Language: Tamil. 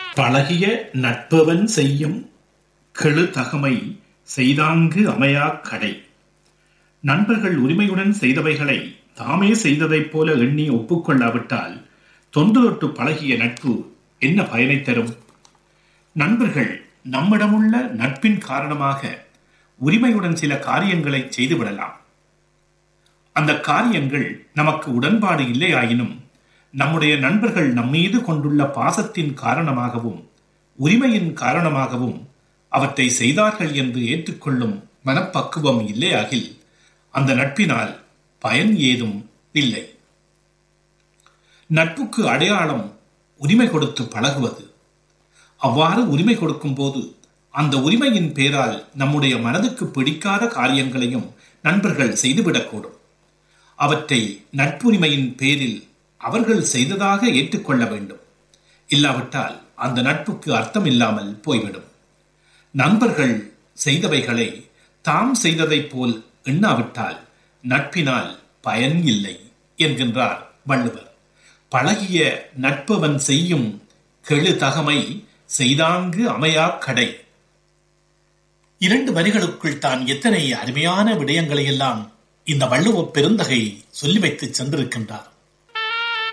பழகிய நட்பவன் செய்யும் கெழு தகமை செய்தாங்கு அமையாக் கடை நண்பர்கள் உரிமையுடன் செய்தவைகளை தாமே செய்ததைப் போல எண்ணி ஒப்புக்கொள்ளாவிட்டால் தொன்று தொட்டு பழகிய நட்பு என்ன பயனை தரும் நண்பர்கள் நம்மிடமுள்ள நட்பின் காரணமாக உரிமையுடன் சில காரியங்களை செய்துவிடலாம் அந்த காரியங்கள் நமக்கு உடன்பாடு இல்லையாயினும் நம்முடைய நண்பர்கள் நம்மீது கொண்டுள்ள பாசத்தின் காரணமாகவும் உரிமையின் காரணமாகவும் அவற்றை செய்தார்கள் என்று ஏற்றுக்கொள்ளும் மனப்பக்குவம் இல்லையாகில் அந்த நட்பினால் பயன் ஏதும் இல்லை நட்புக்கு அடையாளம் உரிமை கொடுத்து பழகுவது அவ்வாறு உரிமை கொடுக்கும் போது அந்த உரிமையின் பேரால் நம்முடைய மனதுக்கு பிடிக்காத காரியங்களையும் நண்பர்கள் செய்துவிடக்கூடும் அவற்றை நட்புரிமையின் பேரில் அவர்கள் செய்ததாக ஏற்றுக்கொள்ள வேண்டும் இல்லாவிட்டால் அந்த நட்புக்கு அர்த்தம் இல்லாமல் போய்விடும் நண்பர்கள் செய்தவைகளை தாம் செய்ததைப் போல் எண்ணாவிட்டால் நட்பினால் பயன் இல்லை என்கின்றார் வள்ளுவர் பழகிய நட்பவன் செய்யும் கெழு தகமை செய்தாங்கு அமையா கடை இரண்டு வரிகளுக்குள் தான் எத்தனை அருமையான விடயங்களை எல்லாம் இந்த வள்ளுவ பெருந்தகை சொல்லி வைத்து சென்றிருக்கின்றார்